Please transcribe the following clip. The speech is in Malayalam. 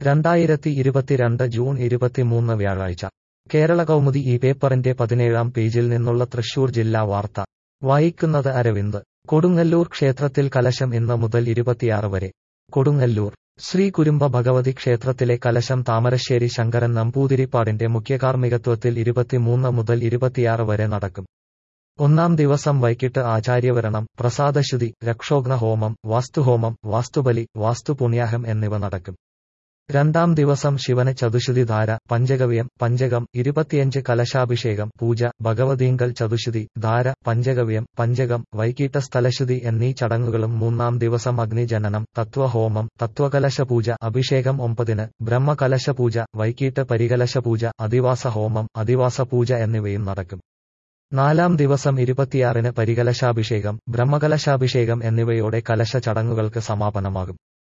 രണ്ടായിരത്തി ഇരുപത്തിരണ്ട് ജൂൺ ഇരുപത്തിമൂന്ന് വ്യാഴാഴ്ച കേരള കൗമുദി ഈ പേപ്പറിന്റെ പതിനേഴാം പേജിൽ നിന്നുള്ള തൃശൂർ ജില്ലാ വാർത്ത വായിക്കുന്നത് അരവിന്ദ് കൊടുങ്ങല്ലൂർ ക്ഷേത്രത്തിൽ കലശം ഇന്ന് മുതൽ ഇരുപത്തിയാറ് വരെ കൊടുങ്ങല്ലൂർ ശ്രീ കുരുമ്പ ഭഗവതി ക്ഷേത്രത്തിലെ കലശം താമരശ്ശേരി ശങ്കരൻ നമ്പൂതിരിപ്പാടിന്റെ മുഖ്യകാർമ്മികത്വത്തിൽ ഇരുപത്തിമൂന്ന് മുതൽ ഇരുപത്തിയാറ് വരെ നടക്കും ഒന്നാം ദിവസം വൈകിട്ട് ആചാര്യവരണം പ്രസാദശുതി രക്ഷോഘ്ന ഹോമം വാസ്തുഹോമം വാസ്തുബലി വാസ്തുപുണ്യാഹം എന്നിവ നടക്കും രണ്ടാം ദിവസം ശിവന് ചതുശുതി ധാര പഞ്ചഗവ്യം പഞ്ചകം ഇരുപത്തിയഞ്ച് കലശാഭിഷേകം പൂജ ഭഗവതീങ്കൽ ചതുശുതി ധാര പഞ്ചഗവ്യം പഞ്ചകം വൈകിട്ട് സ്ഥലശുതി എന്നീ ചടങ്ങുകളും മൂന്നാം ദിവസം അഗ്നിജനനം തത്വഹോമം തത്വകലശ പൂജ അഭിഷേകം ഒമ്പതിന് ബ്രഹ്മകലശ പൂജ വൈകിട്ട് പരികലശ പൂജ അധിവാസ ഹോമം അധിവാസ പൂജ എന്നിവയും നടക്കും നാലാം ദിവസം ഇരുപത്തിയാറിന് പരികലശാഭിഷേകം ബ്രഹ്മകലശാഭിഷേകം എന്നിവയോടെ കലശ ചടങ്ങുകൾക്ക് സമാപനമാകും